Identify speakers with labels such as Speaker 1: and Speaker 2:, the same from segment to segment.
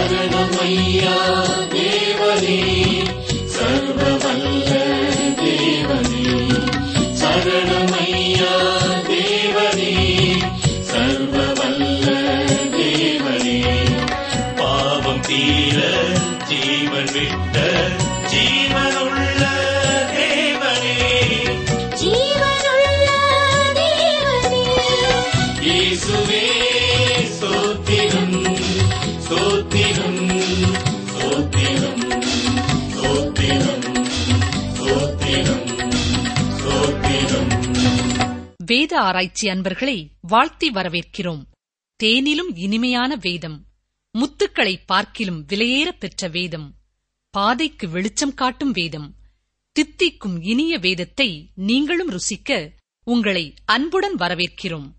Speaker 1: சரணமையா தேவனே சர்வ வல்ல தேவனே சரணமையா தேவனே சர்வ வல்ல தேவனே பாவம் தீர ஜீவன் விட்ட ஜீவனுள்ள தேவனே
Speaker 2: ஜீவனுள்ள தேவனே
Speaker 1: இயேசுவே ஸ்தோத்திரம் ஸ்தோத்திரம் ஸ்தோத்திரம் ஸ்தோத்திரம் ஸ்தோத்திரம் ஸ்தோத்திரம்
Speaker 3: வேத ஆராய்ச்சி அன்பர்களை வாழ்த்தி வரவேற்கிறோம் தேனிலும் இனிமையான வேதம் முத்துக்களை பார்க்கிலும் விலையேறப் பெற்ற வேதம் பாதைக்கு வெளிச்சம் காட்டும் வேதம் தித்திக்கும் இனிய வேதத்தை நீங்களும் ருசிக்க உங்களை அன்புடன் வரவேற்கிறோம்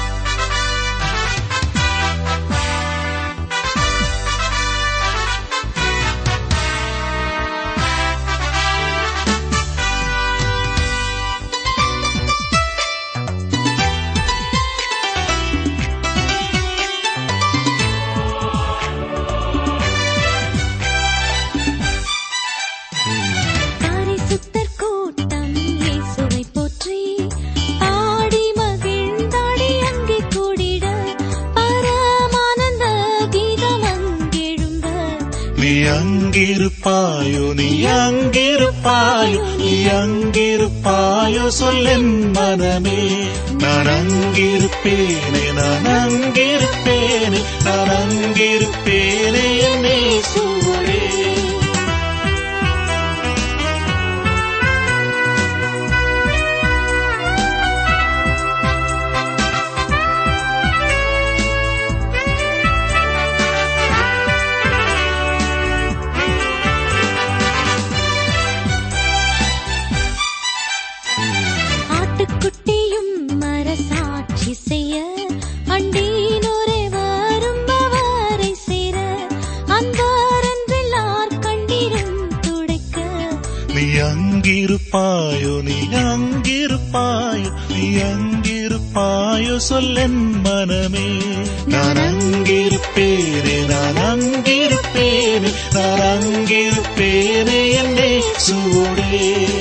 Speaker 2: பரிசுத்தர் கூட்டம் இயேசுவை போற்றி பாடி மகிழ்ந்தாடி அங்கே கூடிட பரமானந்த கீதம் அங்கெழும்ப
Speaker 4: நீ அங்கிருப்பாயோ நீ அங்கிருப்பாயோ நீ அங்கிருப்பாயோ சொல்லென் மனமே நான் அங்கிருப்பேனே நான் அங்கிருப்பேனே நான் அங்கிருப்பேனே என்னே சூழே
Speaker 2: ஆட்டுக்குட்டியும் மரசாட்சி செய்ய அண்டீனோரே வரும்பவரை சேர அன்பாரென்றெல்லார் கண்டிரும் துடைக்க
Speaker 4: நீ அங்கிருப்பாயோ நீ அங்கிருப்பாயோ நீ அங்கிருப்பாயோ சொல்லென் மனமே நான் அங்கிருப்பேனே நான் அங்கிருப்பேனே நான் அங்கிருப்பேனே என்னே சூடே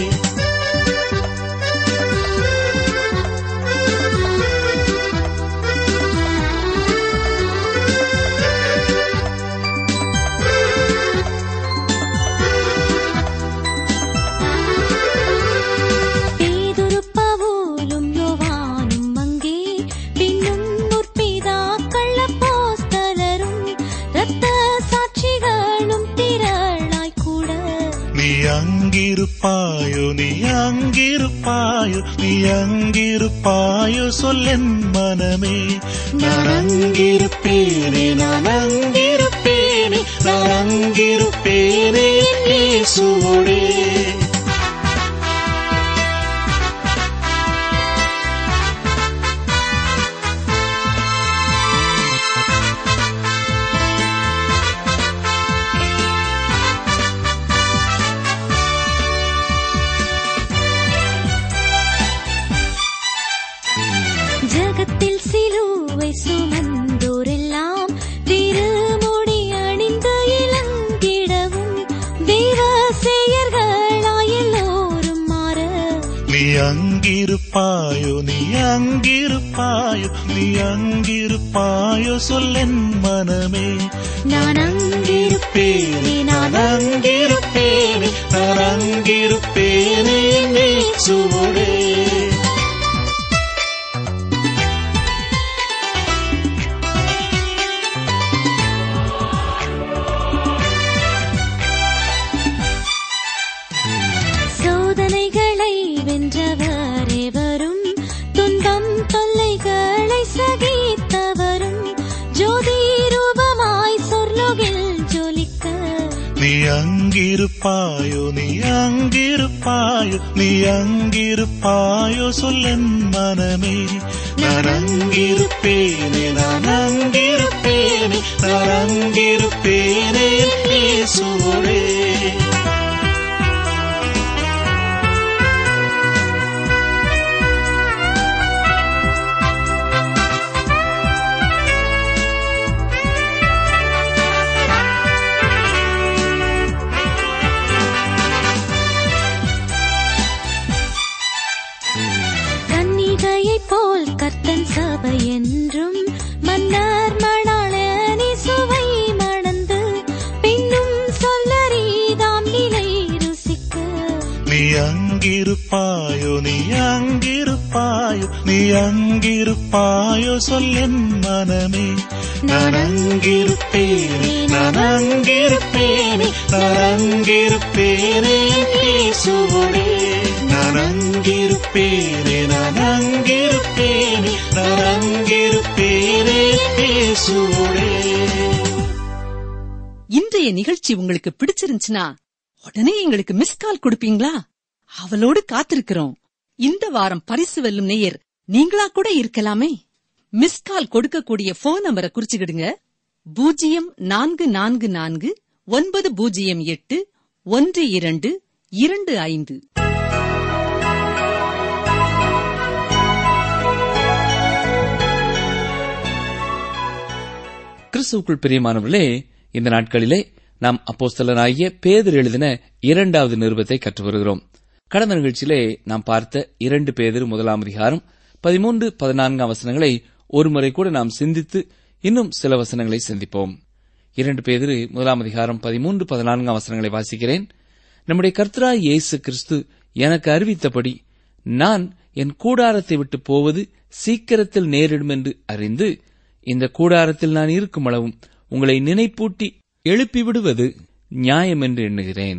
Speaker 2: பேதுருப்பவோலும் யோவானும் அங்கே பின்னும் முற்பிதாக்கள் அப்போஸ்தலரும் இரத்த சாட்சிகளும் திரளாய் கூட
Speaker 4: நீ அங்கிருப்பாயோ நீ அங்கிருப்பாயோ நீ அங்கிருப்பாயோ சொல்லென் மனமே நான் அங்கிருப்பேனே நான் அங்கிருப்பேனே நான் அங்கிருப்பேனே இயேசுவோடே
Speaker 2: ஜகத்தில் சிலுவை சுமந்தோரெல்லாம் திருமுடி அணிந்து இளங்கிடவும் தேவசேயர்களாய் எல்லோரும் மாற
Speaker 4: நீ அங்கிருப்பாயோ நீ அங்கிருப்பாயோ நீ அங்கிருப்பாயோ சொல்லென் மனமே
Speaker 2: நான் அங்கிருப்பேனே நான்
Speaker 4: அங்கிருப்பேனே நான் அங்கிருப்பேனே இயேசுவோடே
Speaker 2: சோதனைகளை வென்றவரே வரும் துன்பம் தொல்லைகளை சகித்தவரும் ஜோதி ரூபமாய் சொர்லோகில் ஜொலிக்க
Speaker 4: நீ அங்கிருப்பாயோ நீ அங்கிருப்பாயோ நீ அங்கிருப்பாயோ சொல்லென் மனமே நான் அங்கிருப்பேனே நான் அங்கிருப்பேனே நான் அங்கிருப்பேனே இயேசுவோடே அங்கிருப்பாயோ நீ அங்கிருப்பாயோ நீ அங்கிருப்பாயோ சொல்லென் மனமே நான் அங்கிருப்பேனே நான் அங்கிருப்பேனே நான் அங்கிருப்பேனே இயேசுவோடே நான் அங்கிருப்பேனே நான் அங்கிருப்பேனே நான் அங்கிருப்பேனே இயேசுவோடே
Speaker 5: இன்றைய நிகழ்ச்சி உங்களுக்கு பிடிச்சிருந்துச்சுன்னா உடனே எங்களுக்கு மிஸ் கால் கொடுப்பீங்களா அவளோடு காத்திருக்கிறோம் இந்த வாரம் பரிசு வெல்லும் நேயர் நீங்களா கூட இருக்கலாமே மிஸ் கால் கொடுக்கக்கூடிய போன் நம்பரை குறிச்சுக்கிடுங்க பூஜ்ஜியம் நான்கு நான்கு நான்கு ஒன்பது பூஜ்ஜியம் எட்டு ஒன்று இரண்டு இரண்டு ஐந்து
Speaker 6: கிறிஸ்துவுக்குள் பிரியமானவர்களே இந்த நாட்களிலே நாம் அப்போஸ்தலனாகிய பேதர் எழுதின இரண்டாவது நிருபத்தை கற்று வருகிறோம் கடந்த நிகழ்ச்சியிலே நாம் பார்த்த இரண்டு பேதர் முதலாம் அதிகாரம் பதிமூன்று பதினான்காம் வசனங்களை ஒருமுறை கூட நாம் சிந்தித்து இன்னும் சில வசனங்களை சிந்திப்போம் இரண்டு பேதர் முதலாம் அதிகாரம் பதிமூன்று பதினான்காம் வசனங்களை வாசிக்கிறேன் நம்முடைய கர்த்தராய் இயேசு கிறிஸ்து எனக்கு அறிவித்தபடி நான் என் கூடாரத்தை விட்டு போவது சீக்கிரத்தில் நேரிடும் என்று அறிந்து இந்த கூடாரத்தில் நான் இருக்கும் அளவும் உங்களை நினைப்பூட்டி எழுப்பிவிடுவது நியாயம் என்று எண்ணுகிறேன்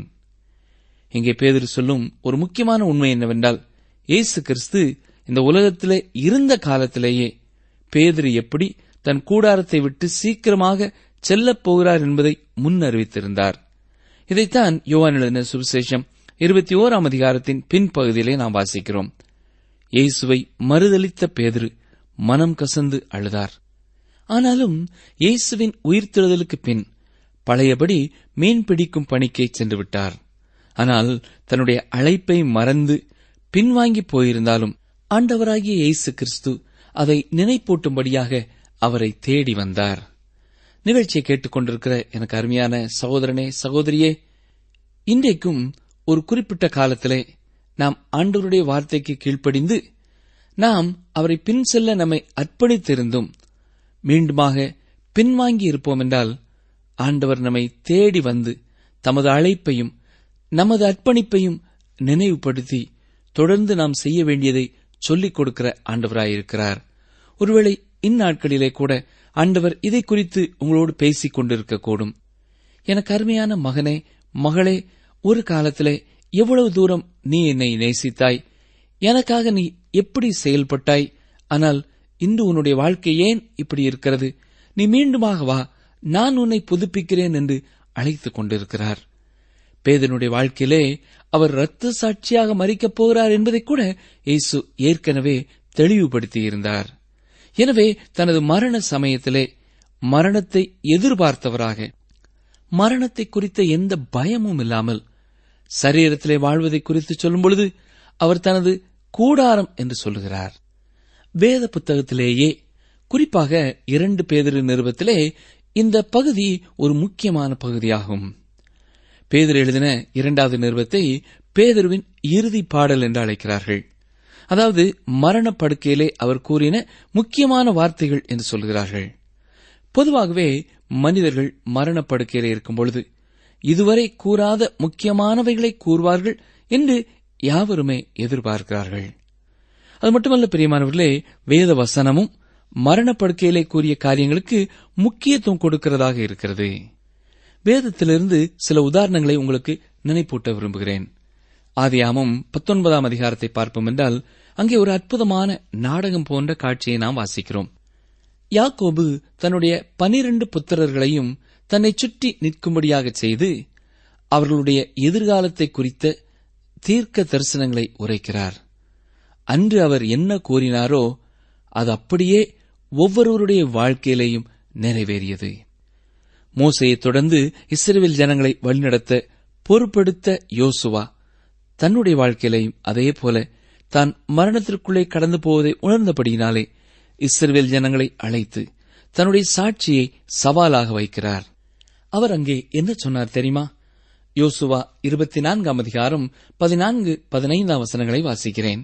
Speaker 6: இங்கே பேதர் சொல்லும் ஒரு முக்கியமான உண்மை என்னவென்றால் இயேசு கிறிஸ்து இந்த உலகத்திலே இருந்த காலத்திலேயே பேதர் எப்படி தன் கூடாரத்தை விட்டு சீக்கிரமாக செல்லப் போகிறார் என்பதை முன் அறிவித்திருந்தார் இதைத்தான் யோவான் எழுதின சுவிசேஷம் இருபத்தி ஓராம் அதிகாரத்தின் பின்பகுதியிலே நாம் வாசிக்கிறோம் இயேசுவை மறுதலித்த பேதுரு மனம் கசந்து அழுதார் ஆனாலும் இயேசுவின் உயிர்த்தெழுதலுக்கு பின் பழையபடி மீன் பிடிக்கும் பணிக்கே சென்று விட்டார் ஆனால் தன்னுடைய அழைப்பை மறந்து பின்வாங்கி போயிருந்தாலும் ஆண்டவராகிய இயேசு கிறிஸ்து அதை நினைப்பூட்டும்படியாக அவரை தேடி வந்தார் நிகழ்ச்சியை கேட்டுக்கொண்டிருக்கிற எனக்கு அருமையான சகோதரனே சகோதரியே இன்றைக்கும் ஒரு குறிப்பிட்ட காலத்திலே நாம் ஆண்டவருடைய வார்த்தைக்கு கீழ்ப்படிந்து நாம் அவரை பின் செல்ல நம்மை அர்ப்பணித்திருந்தும் மீண்டுமாக பின்வாங்கி இருப்போம் என்றால் ஆண்டவர் நம்மை தேடி வந்து தமது அழைப்பையும் நமது அர்ப்பணிப்பையும் நினைவுபடுத்தி தொடர்ந்து நாம் செய்ய வேண்டியதை சொல்லிக் கொடுக்கிற ஆண்டவராயிருக்கிறார் ஒருவேளை இந்நாட்களிலே கூட ஆண்டவர் இதை குறித்து உங்களோடு பேசிக் கொண்டிருக்கக்கூடும் எனக்கு அருமையான மகனே மகளே ஒரு காலத்திலே எவ்வளவு தூரம் நீ என்னை நேசித்தாய் எனக்காக நீ எப்படி செயல்பட்டாய் ஆனால் இன்று உன்னுடைய வாழ்க்கை ஏன் இப்படி இருக்கிறது நீ மீண்டுமாக வா நான் உன்னை புதுப்பிக்கிறேன் என்று அழைத்துக் கொண்டிருக்கிறார் பேதனுடைய வாழ்க்கையிலே அவர் இரத்த சாட்சியாக மறிக்கப் போகிறார் என்பதை கூட இயேசு ஏற்கனவே தெளிவுபடுத்தியிருந்தார் எனவே தனது மரண சமயத்திலே மரணத்தை எதிர்பார்த்தவராக மரணத்தை குறித்த எந்த பயமும் இல்லாமல் சரீரத்திலே வாழ்வதை குறித்து சொல்லும் பொழுது அவர் தனது கூடாரம் என்று சொல்லுகிறார் வேத புத்தகத்திலேயே குறிப்பாக இரண்டு பேதிரு நிறுவத்திலே இந்த பகுதி ஒரு முக்கியமான பகுதியாகும் பேதர் எழுதின இரண்டாவது நிறுவத்தை பேதருவின் இறுதி பாடல் என்று அழைக்கிறார்கள் அதாவது மரணப்படுக்கையிலே அவர் கூறின முக்கியமான வார்த்தைகள் என்று சொல்கிறார்கள் பொதுவாகவே மனிதர்கள் மரணப்படுக்கையிலே இருக்கும் பொழுது இதுவரை கூறாத முக்கியமானவைகளை கூறுவார்கள் என்று யாவருமே எதிர்பார்க்கிறார்கள் அது மட்டுமல்ல பிரியமானவர்களே வேத வசனமும் மரணப்படுக்கையிலே கூறிய காரியங்களுக்கு முக்கியத்துவம் கொடுக்கிறதாக இருக்கிறது வேதத்திலிருந்து சில உதாரணங்களை உங்களுக்கு நினைப்பூட்ட விரும்புகிறேன் ஆதியாமம் பத்தொன்பதாம் அதிகாரத்தை பார்ப்போம் என்றால் அங்கே ஒரு அற்புதமான நாடகம் போன்ற காட்சியை நாம் வாசிக்கிறோம் யாக்கோபு தன்னுடைய பனிரண்டு புத்திரர்களையும் தன்னை சுற்றி நிற்கும்படியாக செய்து அவர்களுடைய எதிர்காலத்தை குறித்த தீர்க்க தரிசனங்களை உரைக்கிறார் அன்று அவர் என்ன கூறினாரோ அது அப்படியே ஒவ்வொருவருடைய வாழ்க்கையிலேயும் நிறைவேறியது மோசையை தொடர்ந்து இஸ்ரேல் ஜனங்களை வழிநடத்த பொறுப்பெடுத்த யோசுவா தன்னுடைய வாழ்க்கையிலையும் அதே போல தான் மரணத்திற்குள்ளே கடந்து போவதை உணர்ந்தபடியினாலே இஸ்ரேல் ஜனங்களை அழைத்து தன்னுடைய சாட்சியை சவாலாக வைக்கிறார் அவர் அங்கே என்ன சொன்னார் தெரியுமா யோசுவா இருபத்தி நான்காம் அதிகாரம் பதினான்கு பதினைந்தாம் வசனங்களை வாசிக்கிறேன்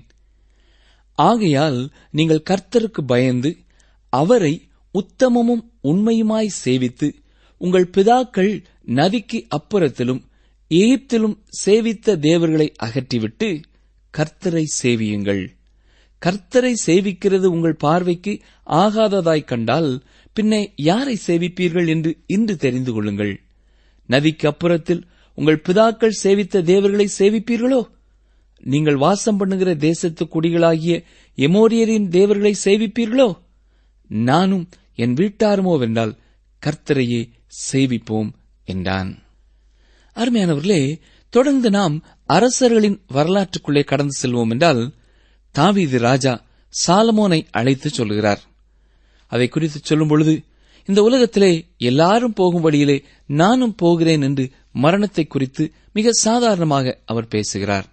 Speaker 6: ஆகையால் நீங்கள் கர்த்தருக்கு பயந்து அவரை உத்தமமும் உண்மையுமாய் சேவித்து உங்கள் பிதாக்கள் நதிக்கு அப்புறத்திலும் எகிப்திலும் சேவித்த தேவர்களை அகற்றிவிட்டு கர்த்தரை சேவியுங்கள் கர்த்தரை சேவிக்கிறது உங்கள் பார்வைக்கு ஆகாததாய் கண்டால் பின்னே யாரை சேவிப்பீர்கள் என்று இன்று தெரிந்து கொள்ளுங்கள் நதிக்கு அப்புறத்தில் உங்கள் பிதாக்கள் சேவித்த தேவர்களை சேவிப்பீர்களோ நீங்கள் வாசம் பண்ணுகிற தேசத்து குடிகளாகிய எமோரியரின் தேவர்களை சேவிப்பீர்களோ நானும் என் வீட்டாருமோ வென்றால் கர்த்தரையே சேவிப்போம் என்றான் அருமையானவர்களே தொடர்ந்து நாம் அரசர்களின் வரலாற்றுக்குள்ளே கடந்து செல்வோம் என்றால் தாவீது ராஜா சாலமோனை அழைத்து சொல்கிறார் அதை குறித்து சொல்லும் பொழுது இந்த உலகத்திலே எல்லாரும் போகும் வழியிலே நானும் போகிறேன் என்று மரணத்தை குறித்து மிக சாதாரணமாக அவர் பேசுகிறார்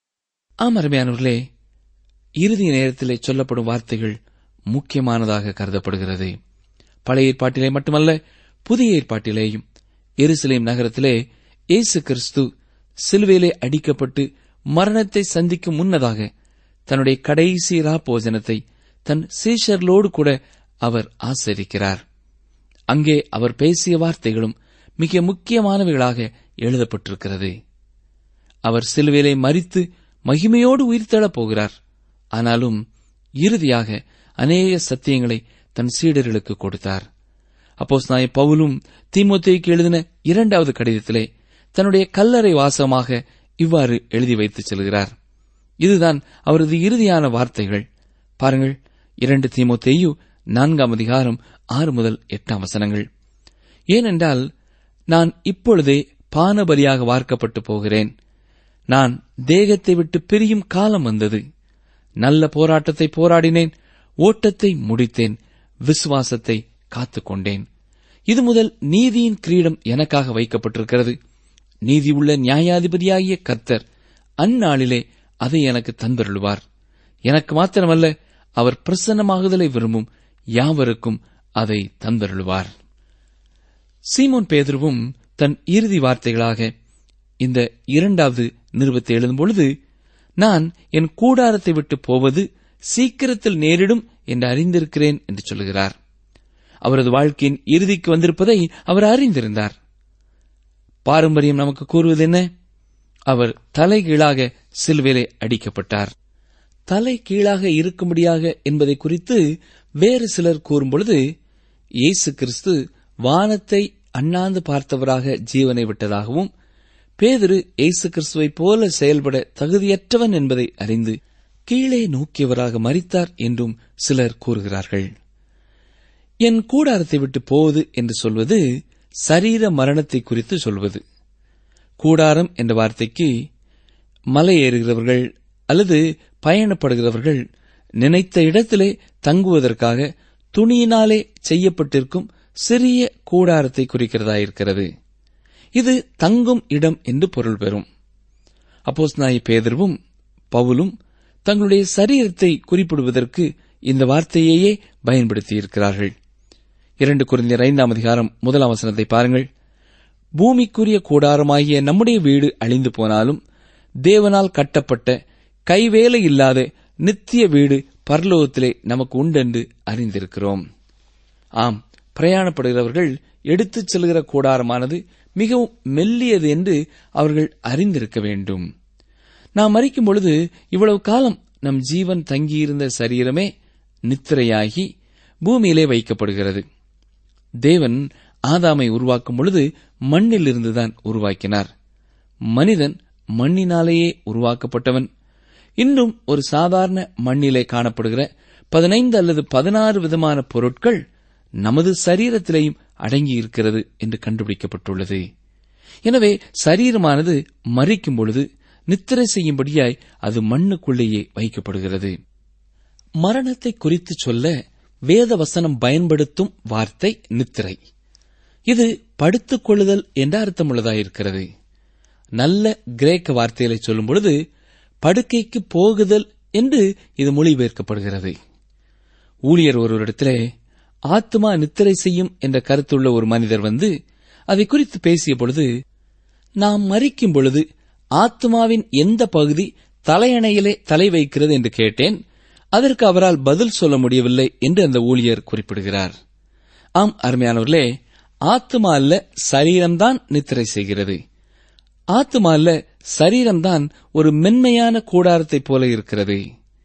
Speaker 6: ஆம் அருமையானவர்களே இறுதி நேரத்திலே சொல்லப்படும் வார்த்தைகள் முக்கியமானதாக கருதப்படுகிறது பழைய ஏற்பாட்டிலே மட்டுமல்ல புதிய ஏற்பாட்டிலேயும் எருசலேம் நகரத்திலே இயேசு கிறிஸ்து சிலுவையிலே அடிக்கப்பட்டு மரணத்தை சந்திக்கும் முன்னதாக தன்னுடைய கடைசி ராப்போஜனத்தை தன் சீஷர்களோடு கூட அவர் ஆசரிக்கிறார் அங்கே அவர் பேசிய வார்த்தைகளும் மிக முக்கியமானவைகளாக எழுதப்பட்டிருக்கிறது அவர் சிலுவையிலே மறித்து மகிமையோடு உயிர்த்தெழப் போகிறார் ஆனாலும் இறுதியாக அநேக சத்தியங்களை தன் சீடர்களுக்கு கொடுத்தார் அப்போஸ் நாய பவுலும் தீமோத்தேயுக்கு எழுதின இரண்டாவது கடிதத்திலே தன்னுடைய கல்லறை வாசமாக இவ்வாறு எழுதி வைத்துச் செல்கிறார் இதுதான் அவரது இறுதியான வார்த்தைகள் பாருங்கள் இரண்டு தீமோத்தேயு நான்காம் அதிகாரம் ஆறு முதல் எட்டாம் வசனங்கள் ஏனென்றால் நான் இப்பொழுதே பானபலியாக வார்க்கப்பட்டு போகிறேன் நான் தேகத்தை விட்டு பிரியும் காலம் வந்தது நல்ல போராட்டத்தை போராடினேன் ஓட்டத்தை முடித்தேன் விசுவாசத்தை காத்துக்கொண்டேன் இது முதல் நீதியின் கிரீடம் எனக்காக வைக்கப்பட்டிருக்கிறது நீதியுள்ள நியாயாதிபதியாகிய கர்த்தர் அந்நாளிலே அதை எனக்கு தந்தருளுவார் எனக்கு மாத்திரமல்ல அவர் பிரசன்னமாகுதலை விரும்பும் யாவருக்கும் அதை தந்தருளுவார் சீமோன் பேதுருவும் தன் இறுதி வார்த்தைகளாக இந்த இரண்டாவது நிருபத்தை எழுதும் பொழுது நான் என் கூடாரத்தை விட்டு போவது சீக்கிரத்தில் நேரிடும் என்று அறிந்திருக்கிறேன் என்று சொல்கிறார் அவரது வாழ்க்கையின் இறுதிக்கு வந்திருப்பதை அவர் அறிந்திருந்தார் பாரம்பரியம் நமக்கு கூறுவது என்ன அவர் தலைகீழாக சிலுவையிலே அடிக்கப்பட்டார் தலை கீழாக இருக்கும்படியாக என்பதை குறித்து வேறு சிலர் கூறும்பொழுது இயேசு கிறிஸ்து வானத்தை அண்ணாந்து பார்த்தவராக ஜீவனை விட்டதாகவும் பேதுரு இயேசு கிறிஸ்துவைப் போல செயல்பட தகுதியற்றவன் என்பதை அறிந்து கீழே நோக்கியவராக மறித்தார் என்றும் சிலர் கூறுகிறார்கள் என் கூடாரத்தை விட்டு போவது என்று சொல்வது சரீர மரணத்தை குறித்து சொல்வது கூடாரம் என்ற வார்த்தைக்கு மலை ஏறுகிறவர்கள் அல்லது பயணப்படுகிறவர்கள் நினைத்த இடத்திலே தங்குவதற்காக துணியினாலே செய்யப்பட்டிருக்கும் சிறிய கூடாரத்தை குறிக்கிறதாயிருக்கிறது இது தங்கும் இடம் என்று பொருள் பெறும் அப்போஸ் நாய் பேதர்வும் பவுலும் தங்களுடைய சரீரத்தை குறிப்பிடுவதற்கு இந்த வார்த்தையையே பயன்படுத்தியிருக்கிறார்கள் இரண்டு குறைந்த ஐந்தாம் அதிகாரம் முதலாம் வசனத்தை பாருங்கள் பூமிக்குரிய கூடாரமாகிய நம்முடைய வீடு அழிந்து போனாலும் தேவனால் கட்டப்பட்ட கைவேலை இல்லாத நித்திய வீடு பரலோகத்திலே நமக்கு உண்டென்று அறிந்திருக்கிறோம் ஆம் பிரயாணப்படுகிறவர்கள் எடுத்துச் செல்கிற கூடாரமானது மிகவும் மெல்லியது என்று அவர்கள் அறிந்திருக்க வேண்டும் நாம் மறிக்கும் பொழுது இவ்வளவு காலம் நம் ஜீவன் தங்கியிருந்த சரீரமே நித்திரையாகி பூமியிலே வைக்கப்படுகிறது தேவன் ஆதாமை உருவாக்கும் பொழுது மண்ணிலிருந்துதான் உருவாக்கினார் மனிதன் மண்ணினாலேயே உருவாக்கப்பட்டவன் இன்றும் ஒரு சாதாரண மண்ணிலே காணப்படுகிற பதினைந்து அல்லது பதினாறு விதமான பொருட்கள் நமது சரீரத்திலேயும் அடங்கியிருக்கிறது என்று கண்டுபிடிக்கப்பட்டுள்ளது எனவே சரீரமானது மறிக்கும் பொழுது நித்திரை செய்யும்படியாய் அது மண்ணுக்குள்ளேயே வைக்கப்படுகிறது மரணத்தை குறித்து சொல்ல வேத வசனம் பயன்படுத்தும் வார்த்தை நித்திரை இது படுத்துக் கொள்ளுதல் என்ற அர்த்தமுள்ளதாயிருக்கிறது நல்ல கிரேக்க வார்த்தைகளை சொல்லும் பொழுது படுக்கைக்கு போகுதல் என்று இது மொழிபெயர்க்கப்படுகிறது ஊழியர் ஒருவரிடத்திலே ஆத்மா நித்திரை செய்யும் என்ற கருத்துள்ள ஒரு மனிதர் வந்து அதை குறித்து பேசிய பொழுது நாம் மறிக்கும் பொழுது ஆத்மாவின் எந்த பகுதி தலையணையிலே தலை வைக்கிறது என்று கேட்டேன் அதற்கு அவரால் பதில் சொல்ல முடியவில்லை என்று அந்த ஊழியர் குறிப்பிடுகிறார் ஆம் அருமையானவர்களே ஆத்மா அல்ல சரீரம்தான் நித்திரை செய்கிறது ஆத்மா அல்ல சரீரம்தான் ஒரு மென்மையான கூடாரத்தைப் போல இருக்கிறது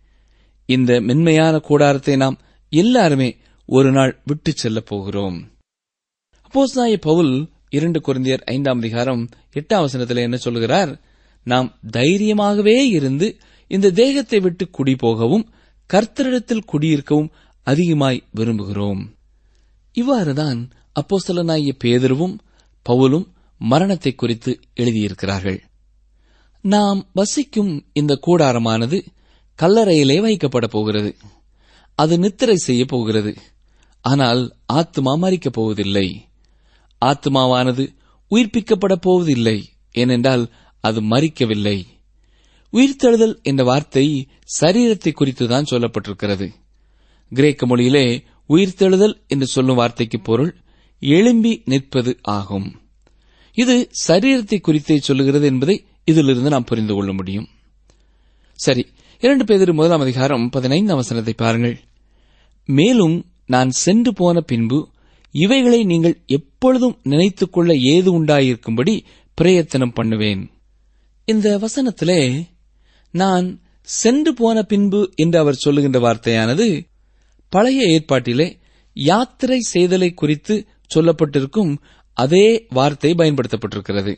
Speaker 6: இந்த மென்மையான கூடாரத்தை நாம் எல்லாருமே ஒரு நாள் விட்டுச் செல்லப் போகிறோம் அப்போஸ்தாய பவுல் இரண்டு குருந்தியர் ஐந்தாம் அதிகாரம் எட்டாம் வசனத்தில் என்ன சொல்கிறார் நாம் தைரியமாகவே இருந்து இந்த தேகத்தை விட்டு குடி போகவும் கர்த்தரிடத்தில் குடியிருக்கவும் அதிகமாய் விரும்புகிறோம் இவ்வாறுதான் அப்போஸ்தலனாகிய பேதருவும் பவுலும் மரணத்தை குறித்து எழுதியிருக்கிறார்கள் நாம் வசிக்கும் இந்த கூடாரமானது கல்லறையிலே வைக்கப்பட போகிறது அது நித்திரை செய்ய போகிறது ஆனால் ஆத்மா மறிக்கப் போவதில்லை ஆத்மாவானது உயிர்ப்பிக்கப்பட போவதில்லை ஏனென்றால் அது மறிக்கவில்லை உயிர்த்தெழுதல் என்ற வார்த்தை சரீரத்தை குறித்துதான் சொல்லப்பட்டிருக்கிறது கிரேக்க மொழியிலே உயிர்த்தெழுதல் என்று சொல்லும் வார்த்தைக்கு பொருள் எழும்பி நிற்பது ஆகும் இது சரீரத்தை குறித்தே சொல்லுகிறது என்பதை இதிலிருந்து நாம் புரிந்து கொள்ள முடியும் சரி இரண்டு பேர் முதலாம் அதிகாரம் பதினைந்தாம் வசனத்தை பாருங்கள் மேலும் நான் சென்று போன பின்பு இவைகளை நீங்கள் எப்பொழுதும் நினைத்துக் கொள்ள ஏது உண்டாயிருக்கும்படி பிரயத்தனம் பண்ணுவேன் இந்த வசனத்திலே நான் சென்று போன பின்பு என்று அவர் சொல்லுகின்ற வார்த்தையானது பழைய ஏற்பாட்டிலே யாத்திரை செய்தலை குறித்து சொல்லப்பட்டிருக்கும் அதே வார்த்தை பயன்படுத்தப்பட்டிருக்கிறது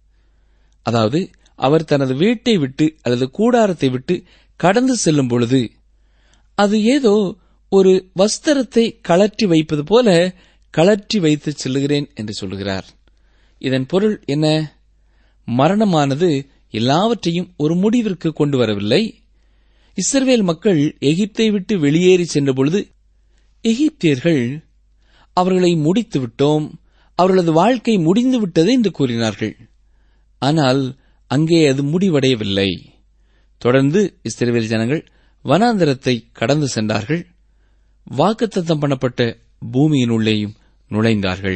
Speaker 6: அதாவது அவர் தனது வீட்டை விட்டு அல்லது கூடாரத்தை விட்டு கடந்து செல்லும் பொழுது அது ஏதோ ஒரு வஸ்திரத்தை கழற்றி வைப்பது போல கழற்றி வைத்து செல்லுகிறேன் என்று சொல்லுகிறார் இதன் பொருள் என்ன மரணமானது எல்லாவற்றையும் ஒரு முடிவிற்கு கொண்டு வரவில்லை இஸ்ரவேல் மக்கள் எகிப்தை விட்டு வெளியேறி சென்றபொழுது எகிப்தியர்கள் அவர்களை முடித்து விட்டோம் அவர்களது வாழ்க்கை முடிந்து விட்டது என்று கூறினார்கள் ஆனால் அங்கே அது முடிவடையவில்லை தொடர்ந்து இஸ்ரவேல் ஜனங்கள் வனாந்தரத்தை கடந்து சென்றார்கள் வாக்குத்தத்தம் பண்ணப்பட்ட பூமியினுள்ளேயும் நுழைந்தார்கள்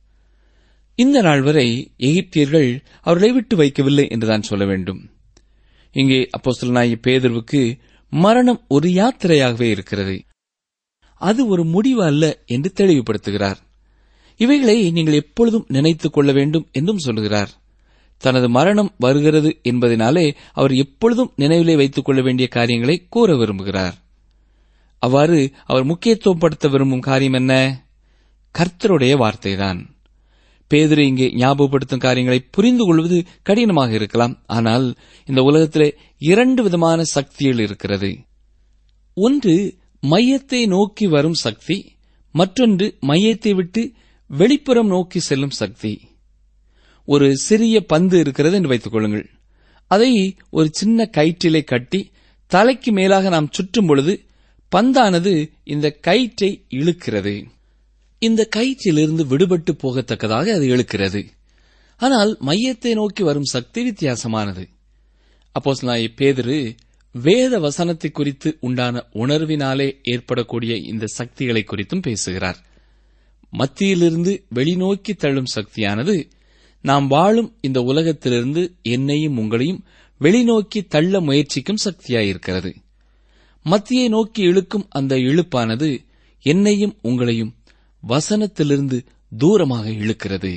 Speaker 6: இந்த நாள் வரை எகிப்தியர்கள் அவர்களை விட்டு வைக்கவில்லை என்றுதான் சொல்ல வேண்டும் இங்கே அப்போஸ்தலனாகிய பேதர்வுக்கு மரணம் ஒரு யாத்திரையாகவே இருக்கிறது அது ஒரு முடிவு அல்ல என்று தெளிவுபடுத்துகிறார் இவைகளை நீங்கள் எப்பொழுதும் நினைத்துக் கொள்ள வேண்டும் என்றும் சொல்லுகிறார் தனது மரணம் வருகிறது என்பதனாலே அவர் எப்பொழுதும் நினைவிலே வைத்துக் கொள்ள வேண்டிய காரியங்களை கூற விரும்புகிறார் அவ்வாறு அவர் முக்கியத்துவப்படுத்த விரும்பும் காரியம் என்ன கர்த்தருடைய வார்த்தைதான் பேதுரு இங்கே ஞாபகப்படுத்தும் காரியங்களை புரிந்து கொள்வது கடினமாக இருக்கலாம் ஆனால் இந்த உலகத்திலே இரண்டு விதமான சக்திகள் இருக்கிறது ஒன்று மையத்தை நோக்கி வரும் சக்தி மற்றொன்று மையத்தை விட்டு வெளிப்புறம் நோக்கி செல்லும் சக்தி ஒரு சிறிய பந்து இருக்கிறது என்று வைத்துக் கொள்ளுங்கள் அதை ஒரு சின்ன கயிற்றிலே கட்டி தலைக்கு மேலாக நாம் சுற்றும் பொழுது பந்தானது இந்த கயிற்றை இழுக்கிறது இந்த கயிற்றிலிருந்து விடுபட்டு போகத்தக்கதாக அது இழுக்கிறது ஆனால் மையத்தை நோக்கி வரும் சக்தி வித்தியாசமானது அப்போஸ் பேதிரு வேத வசனத்தை குறித்து உண்டான உணர்வினாலே ஏற்படக்கூடிய இந்த சக்திகளை குறித்தும் பேசுகிறார் மத்தியிலிருந்து வெளிநோக்கி தள்ளும் சக்தியானது நாம் வாழும் இந்த உலகத்திலிருந்து என்னையும் உங்களையும் வெளிநோக்கி தள்ள முயற்சிக்கும் சக்தியாயிருக்கிறது மத்தியை நோக்கி இழுக்கும் அந்த இழுப்பானது என்னையும் உங்களையும் வசனத்திலிருந்து தூரமாக இழுக்கிறது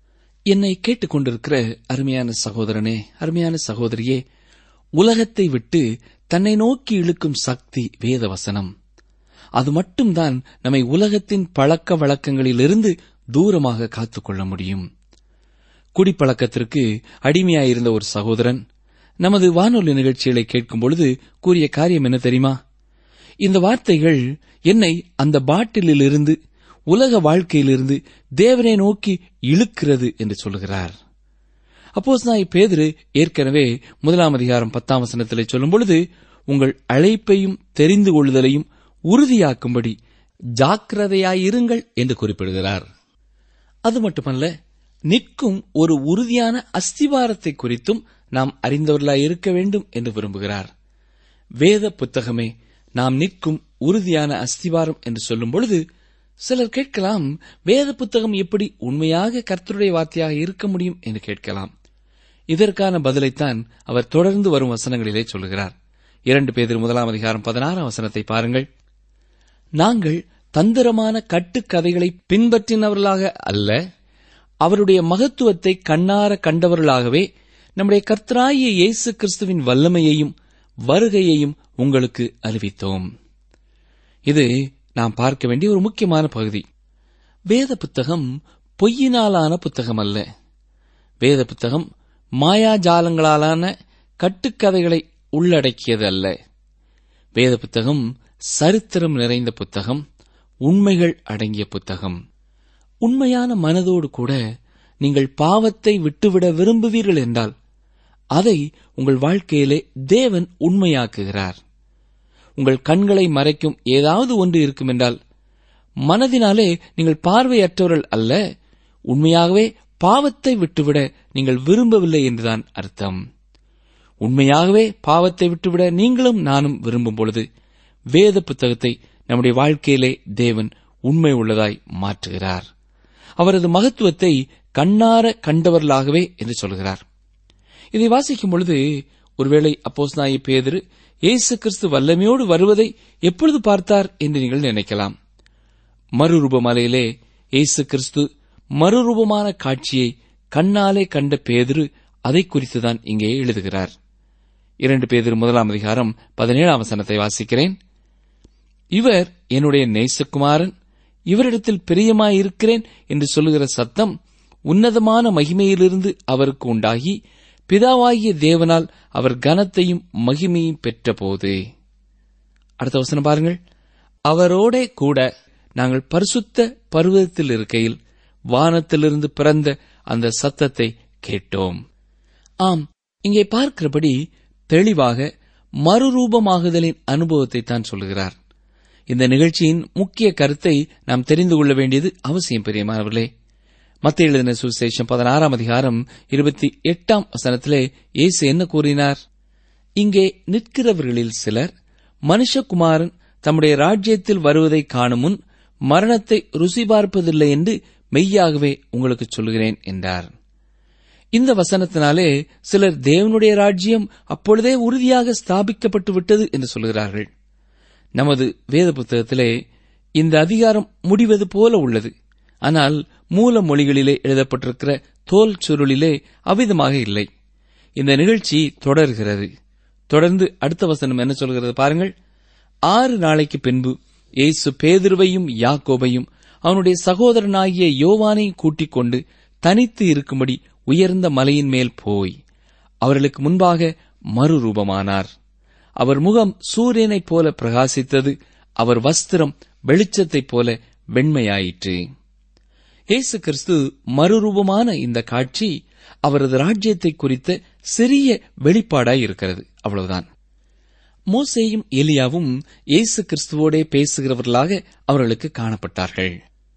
Speaker 6: என்னை கேட்டுக்கொண்டிருக்கிற அருமையான சகோதரனே அருமையான சகோதரியே உலகத்தை விட்டு தன்னை நோக்கி இழுக்கும் சக்தி வேத வசனம் அது மட்டும்தான் நம்மை உலகத்தின் பழக்க வழக்கங்களிலிருந்து தூரமாக காத்துக்கொள்ள முடியும் குடிப்பழக்கத்திற்கு அடிமையாயிருந்த ஒரு சகோதரன் நமது வானொலி நிகழ்ச்சிகளை கேட்கும் பொழுது கூறிய காரியம் என்ன தெரியுமா இந்த வார்த்தைகள் என்னை அந்த பாட்டிலிலிருந்து உலக வாழ்க்கையிலிருந்து தேவனை நோக்கி இழுக்கிறது என்று சொல்லுகிறார் அப்போஸ் நான் பேதிரு ஏற்கனவே முதலாம் அதிகாரம் பத்தாம் வசனத்திலே சொல்லும் பொழுது உங்கள் அழைப்பையும் தெரிந்து கொள்ளுதலையும் உறுதியாக்கும்படி ஜாக்கிரதையாயிருங்கள் என்று குறிப்பிடுகிறார் அது மட்டுமல்ல நிற்கும் ஒரு உறுதியான அஸ்திவாரத்தை குறித்தும் நாம் அறிந்தவர்களாய் இருக்க வேண்டும் என்று விரும்புகிறார் வேத புத்தகமே நாம் நிற்கும் உறுதியான அஸ்திவாரம் என்று சொல்லும் பொழுது சிலர் கேட்கலாம் வேத புத்தகம் எப்படி உண்மையாக கர்த்தருடைய வார்த்தையாக இருக்க முடியும் என்று கேட்கலாம் இதற்கான பதிலைத்தான் அவர் தொடர்ந்து வரும் வசனங்களிலே சொல்கிறார் இரண்டு பேர் முதலாம் அதிகாரம் பதினாறாம் வசனத்தை பாருங்கள் நாங்கள் தந்திரமான கட்டுக்கதைகளை பின்பற்றினவர்களாக அல்ல அவருடைய மகத்துவத்தை கண்ணார கண்டவர்களாகவே நம்முடைய கர்த்தராகிய இயேசு கிறிஸ்துவின் வல்லமையையும் வருகையையும் உங்களுக்கு அறிவித்தோம் இது நாம் பார்க்க வேண்டிய ஒரு முக்கியமான பகுதி வேத புத்தகம் பொய்யினாலான புத்தகம் அல்ல வேத புத்தகம் மாயாஜாலங்களாலான கட்டுக்கதைகளை உள்ளடக்கியது அல்ல வேத புத்தகம் சரித்திரம் நிறைந்த புத்தகம் உண்மைகள் அடங்கிய புத்தகம் உண்மையான மனதோடு கூட நீங்கள் பாவத்தை விட்டுவிட விரும்புவீர்கள் என்றால் அதை உங்கள் வாழ்க்கையிலே தேவன் உண்மையாக்குகிறார் உங்கள் கண்களை மறைக்கும் ஏதாவது ஒன்று இருக்கும் என்றால் மனதினாலே நீங்கள் பார்வையற்றவர்கள் அல்ல உண்மையாகவே பாவத்தை விட்டுவிட நீங்கள் விரும்பவில்லை என்றுதான் அர்த்தம் உண்மையாகவே பாவத்தை விட்டுவிட நீங்களும் நானும் விரும்பும் பொழுது வேத புத்தகத்தை நம்முடைய வாழ்க்கையிலே தேவன் உண்மை உள்ளதாய் மாற்றுகிறார் அவரது மகத்துவத்தை கண்ணார கண்டவர்களாகவே என்று சொல்கிறார் இதை வாசிக்கும் பொழுது ஒருவேளை அப்போஸ் நாயி பேதிரு இயேசு கிறிஸ்து வல்லமையோடு வருவதை எப்பொழுது பார்த்தார் என்று நீங்கள் நினைக்கலாம் மறுரூப மலையிலே இயேசு கிறிஸ்து மறுரூபமான காட்சியை கண்ணாலே கண்ட பேதிரு அதை குறித்துதான் இங்கே எழுதுகிறார் இரண்டு பேதிரு முதலாம் அதிகாரம் பதினேழாம் வசனத்தை வாசிக்கிறேன் இவர் என்னுடைய நேசகுமாரன் இவரிடத்தில் பிரியமாயிருக்கிறேன் என்று சொல்லுகிற சத்தம் உன்னதமான மகிமையிலிருந்து அவருக்கு உண்டாகி பிதாவாகிய தேவனால் அவர் கனத்தையும் மகிமையும் பெற்றபோது அடுத்த வசனம் பாருங்கள் அவரோடே கூட நாங்கள் பரிசுத்த பருவத்தில் இருக்கையில் வானத்திலிருந்து பிறந்த அந்த சத்தத்தை கேட்டோம் ஆம் இங்கே பார்க்கிறபடி தெளிவாக மறுரூபமாகுதலின் அனுபவத்தை தான் சொல்கிறார் இந்த நிகழ்ச்சியின் முக்கிய கருத்தை நாம் தெரிந்து கொள்ள வேண்டியது அவசியம் பெரியமானவர்களே மத்திய எழுதின சுவிசேஷம் பதினாறாம் அதிகாரம் இருபத்தி எட்டாம் வசனத்திலே இயேசு என்ன கூறினார் இங்கே நிற்கிறவர்களில் சிலர் மனுஷகுமாரன் தம்முடைய ராஜ்யத்தில் வருவதை காணும் முன் மரணத்தை ருசி பார்ப்பதில்லை என்று மெய்யாகவே உங்களுக்கு சொல்கிறேன் என்றார் இந்த வசனத்தினாலே சிலர் தேவனுடைய ராஜ்யம் அப்பொழுதே உறுதியாக ஸ்தாபிக்கப்பட்டு விட்டது என்று சொல்கிறார்கள் நமது வேத புத்தகத்திலே இந்த அதிகாரம் முடிவது போல உள்ளது ஆனால் மூல மொழிகளிலே எழுதப்பட்டிருக்கிற தோல் சுருளிலே அவ்விதமாக இல்லை இந்த நிகழ்ச்சி தொடர்கிறது தொடர்ந்து அடுத்த வசனம் என்ன சொல்கிறது பாருங்கள் ஆறு நாளைக்கு பின்பு இயேசு பேதுருவையும் யாக்கோபையும் அவனுடைய சகோதரனாகிய யோவானையும் கூட்டிக் கொண்டு தனித்து இருக்கும்படி உயர்ந்த மலையின் மேல் போய் அவர்களுக்கு முன்பாக மறுரூபமானார் அவர் முகம் சூரியனைப் போல பிரகாசித்தது அவர் வஸ்திரம் வெளிச்சத்தைப் போல வெண்மையாயிற்று இயேசு கிறிஸ்து மறுரூபமான இந்த காட்சி அவரது ராஜ்யத்தை குறித்த சிறிய வெளிப்பாடாய் இருக்கிறது அவ்வளவுதான் மோசேயும் எலியாவும் இயேசு கிறிஸ்துவோடே பேசுகிறவர்களாக அவர்களுக்கு காணப்பட்டார்கள்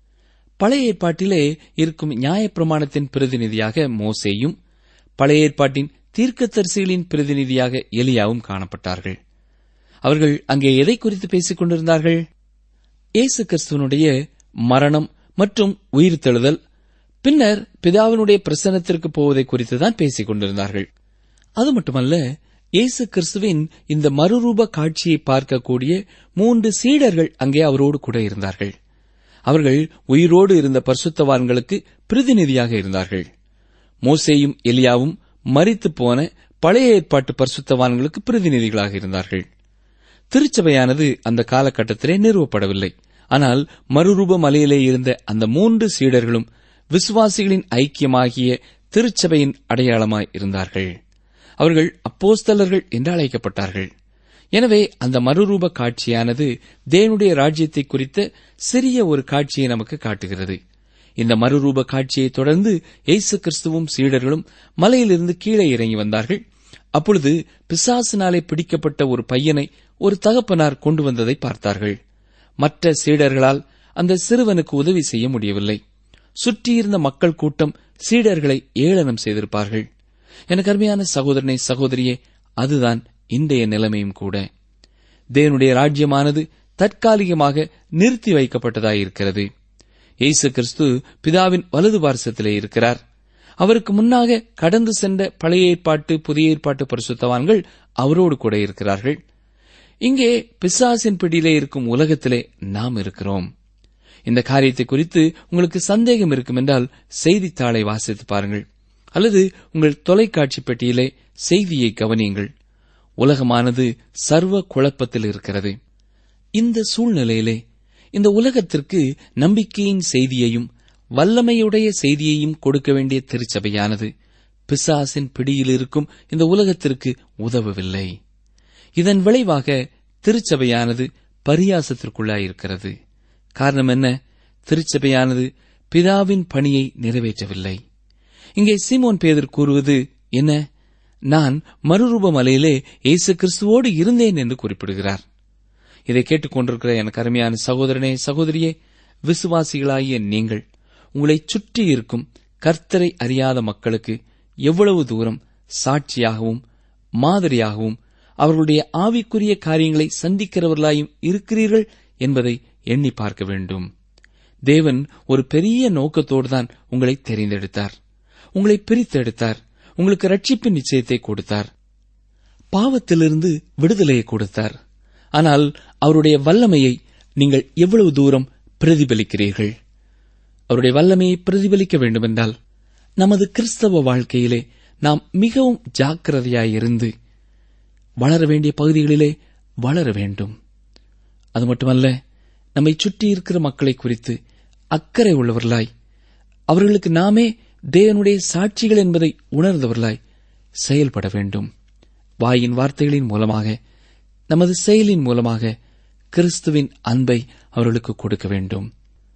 Speaker 6: பழைய ஏற்பாட்டிலே இருக்கும் நியாயப்பிரமாணத்தின் பிரதிநிதியாக மோசேயும் பழைய ஏற்பாட்டின் தீர்க்கதரிசிகளின் பிரதிநிதியாக எலியாவும் காணப்பட்டார்கள் அவர்கள் அங்கே எதை குறித்து பேசிக் கொண்டிருந்தார்கள் இயேசு கிறிஸ்துவனுடைய மரணம் மற்றும் உயிர்த்தெழுதல் பின்னர் பிதாவினுடைய பிரசனத்திற்கு போவதை குறித்து தான் பேசிக் கொண்டிருந்தார்கள் அது மட்டுமல்ல இயேசு கிறிஸ்துவின் இந்த மறுரூப காட்சியை பார்க்கக்கூடிய மூன்று சீடர்கள் அங்கே அவரோடு கூட இருந்தார்கள் அவர்கள் உயிரோடு இருந்த பரிசுத்தவான்களுக்கு பிரதிநிதியாக இருந்தார்கள் மோசேயும் எலியாவும் மரித்து போன பழைய ஏற்பாட்டு பரிசுத்தவான்களுக்கு பிரதிநிதிகளாக இருந்தார்கள் திருச்சபையானது அந்த காலகட்டத்திலே நிறுவப்படவில்லை ஆனால் மறுரூப மலையிலே இருந்த அந்த மூன்று சீடர்களும் விசுவாசிகளின் ஐக்கியமாகிய திருச்சபையின் அடையாளமாய் இருந்தார்கள் அவர்கள் அப்போஸ்தலர்கள் என்று அழைக்கப்பட்டார்கள் எனவே அந்த மறுரூப காட்சியானது தேவனுடைய ராஜ்யத்தை குறித்த சிறிய ஒரு காட்சியை நமக்கு காட்டுகிறது இந்த மறுரூப காட்சியை தொடர்ந்து இயேசு கிறிஸ்துவும் சீடர்களும் மலையிலிருந்து கீழே இறங்கி வந்தார்கள் அப்பொழுது பிசாசினாலே பிடிக்கப்பட்ட ஒரு பையனை ஒரு தகப்பனார் கொண்டு வந்ததை பார்த்தார்கள் மற்ற சீடர்களால் அந்த சிறுவனுக்கு உதவி செய்ய முடியவில்லை சுற்றியிருந்த மக்கள் கூட்டம் சீடர்களை ஏளனம் செய்திருப்பார்கள் எனக்கு அருமையான சகோதரனை சகோதரியே அதுதான் இன்றைய நிலைமையும் கூட தேவனுடைய ராஜ்யமானது தற்காலிகமாக நிறுத்தி வைக்கப்பட்டதாயிருக்கிறது இயேசு கிறிஸ்து பிதாவின் வலது பார்சத்திலே இருக்கிறார் அவருக்கு முன்னாக கடந்து சென்ற பழைய ஏற்பாட்டு புதிய ஏற்பாட்டு பரிசுத்தவான்கள் அவரோடு கூட இருக்கிறார்கள் இங்கே பிசாசின் பிடியிலே இருக்கும் உலகத்திலே நாம் இருக்கிறோம் இந்த காரியத்தை குறித்து உங்களுக்கு சந்தேகம் இருக்கும் என்றால் செய்தித்தாளை வாசித்து பாருங்கள் அல்லது உங்கள் தொலைக்காட்சி பெட்டியிலே செய்தியை கவனியுங்கள் உலகமானது சர்வ குழப்பத்தில் இருக்கிறது இந்த சூழ்நிலையிலே இந்த உலகத்திற்கு நம்பிக்கையின் செய்தியையும் வல்லமையுடைய செய்தியையும் கொடுக்க வேண்டிய திருச்சபையானது பிசாசின் பிடியில் இருக்கும் இந்த உலகத்திற்கு உதவவில்லை இதன் விளைவாக திருச்சபையானது பரியாசத்திற்குள்ளாயிருக்கிறது காரணம் என்ன திருச்சபையானது பிதாவின் பணியை நிறைவேற்றவில்லை இங்கே சீமோன் பேதர் கூறுவது என்ன நான் மறுரூப மலையிலே இயேசு கிறிஸ்துவோடு இருந்தேன் என்று குறிப்பிடுகிறார் இதை கேட்டுக்கொண்டிருக்கிற எனக்கு அருமையான சகோதரனே சகோதரியே விசுவாசிகளாகிய நீங்கள் உங்களை சுற்றி இருக்கும் கர்த்தரை அறியாத மக்களுக்கு எவ்வளவு தூரம் சாட்சியாகவும் மாதிரியாகவும் அவர்களுடைய ஆவிக்குரிய காரியங்களை சந்திக்கிறவர்களாயும் இருக்கிறீர்கள் என்பதை எண்ணி பார்க்க வேண்டும் தேவன் ஒரு பெரிய நோக்கத்தோடு தான் உங்களை தெரிந்தெடுத்தார் உங்களை பிரித்தெடுத்தார் உங்களுக்கு ரட்சிப்பின் நிச்சயத்தை கொடுத்தார் பாவத்திலிருந்து விடுதலையை கொடுத்தார் ஆனால் அவருடைய வல்லமையை நீங்கள் எவ்வளவு தூரம் பிரதிபலிக்கிறீர்கள் அவருடைய வல்லமையை பிரதிபலிக்க வேண்டுமென்றால் நமது கிறிஸ்தவ வாழ்க்கையிலே நாம் மிகவும் ஜாக்கிரதையாயிருந்து வளர வேண்டிய பகுதிகளிலே வளர வேண்டும் அது மட்டுமல்ல நம்மை சுற்றி இருக்கிற மக்களை குறித்து அக்கறை உள்ளவர்களாய் அவர்களுக்கு நாமே தேவனுடைய சாட்சிகள் என்பதை உணர்ந்தவர்களாய் செயல்பட வேண்டும் வாயின் வார்த்தைகளின் மூலமாக நமது செயலின் மூலமாக கிறிஸ்துவின் அன்பை அவர்களுக்கு கொடுக்க வேண்டும்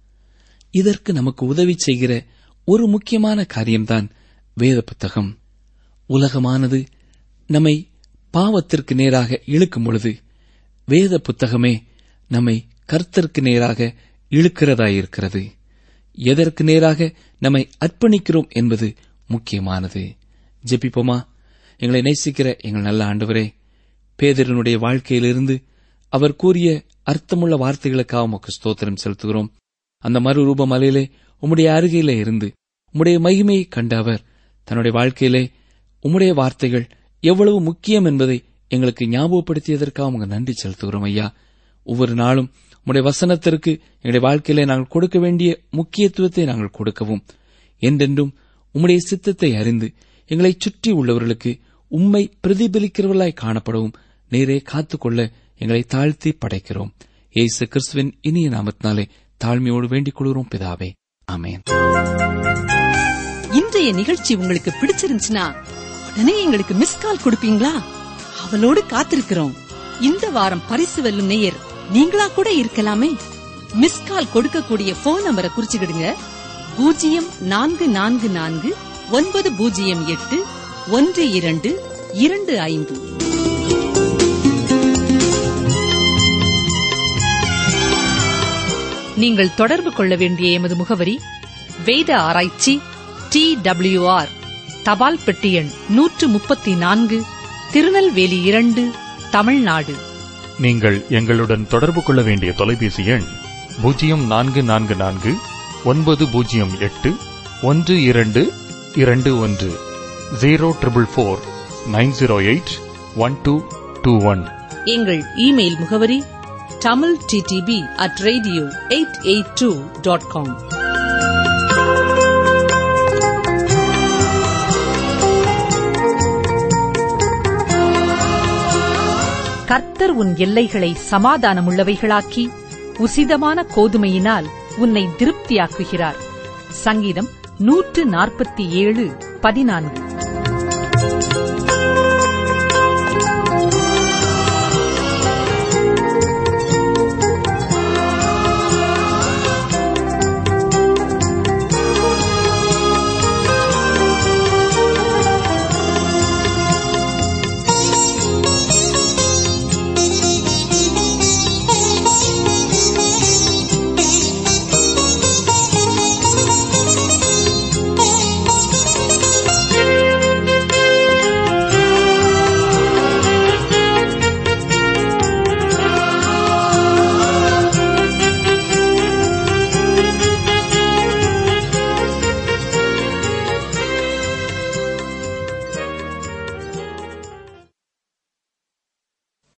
Speaker 6: இதற்கு நமக்கு உதவி செய்கிற ஒரு முக்கியமான காரியம்தான் வேத புத்தகம் உலகமானது நம்மை பாவத்திற்கு நேராக இழுக்கும் பொழுது வேத புத்தகமே நம்மை கர்த்தருக்கு நேராக இழுக்கிறதாயிருக்கிறது எதற்கு நேராக நம்மை அர்ப்பணிக்கிறோம் என்பது முக்கியமானது ஜெபிப்போமா எங்களை நேசிக்கிற எங்கள் நல்ல ஆண்டவரே பேதரனுடைய வாழ்க்கையிலிருந்து அவர் கூறிய அர்த்தமுள்ள வார்த்தைகளுக்காக உமக்கு ஸ்தோத்திரம் செலுத்துகிறோம் அந்த மறுரூப மலையிலே உம்முடைய அருகிலே இருந்து உம்முடைய மகிமையை கண்ட அவர் தன்னுடைய வாழ்க்கையிலே உம்முடைய வார்த்தைகள் எவ்வளவு முக்கியம் என்பதை எங்களுக்கு ஞாபகப்படுத்தியதற்காக உங்க நன்றி செலுத்துகிறோம் ஐயா ஒவ்வொரு நாளும் உம்முடைய வசனத்திற்கு எங்களுடைய வாழ்க்கையிலே நாங்கள் கொடுக்க வேண்டிய முக்கியத்துவத்தை நாங்கள் கொடுக்கவும் என்றென்றும் உம்முடைய சித்தத்தை அறிந்து எங்களை சுற்றி உள்ளவர்களுக்கு உம்மை பிரதிபலிக்கிறவர்களாய் காணப்படவும் நேரே காத்துக்கொள்ள எங்களை தாழ்த்தி படைக்கிறோம் ஏசு கிறிஸ்துவின் இனிய நாமத்தினாலே தாழ்மையோடு வேண்டிக் கொள்கிறோம் பிதாவே ஆமேன்
Speaker 5: இன்றைய நிகழ்ச்சி உங்களுக்கு பிடிச்சிருந்துச்சுன்னா உடனே எங்களுக்கு மிஸ் கால் கொடுப்பீங்களா அவளோடு காத்திருக்கிறோம் இந்த வாரம் பரிசு வெல்லும் நேயர் நீங்களா கூட இருக்கலாமே மிஸ் கால் கொடுக்கக்கூடிய போன் நம்பரை குறிச்சுக்கிடுங்க பூஜ்ஜியம் நான்கு நான்கு நான்கு ஒன்பது பூஜ்ஜியம் எட்டு ஒன்று இரண்டு இரண்டு ஐந்து
Speaker 3: நீங்கள் தொடர்பு கொள்ள வேண்டிய எமது முகவரி வேத ஆராய்ச்சி டி டபிள்யூஆர் தபால் பெட்டி எண் நூற்று முப்பத்தி நான்கு திருநெல்வேலி இரண்டு தமிழ்நாடு
Speaker 7: நீங்கள் எங்களுடன் தொடர்பு கொள்ள வேண்டிய தொலைபேசி எண் பூஜ்ஜியம் நான்கு நான்கு நான்கு ஒன்பது பூஜ்ஜியம் எட்டு ஒன்று இரண்டு இரண்டு ஒன்று zero triple four nine zero eight one two two one
Speaker 3: எங்கள் இமெயில் முகவரி Tamil TTB at radio eight eight two dot com கர்த்தர் உன் எல்லைகளை சமாதானமுள்ளவைகளாக்கி உசிதமான கோதுமையினால் உன்னை திருப்தியாக்குகிறார் சங்கீதம் நூற்று நாற்பத்தி ஏழு பதினான்கு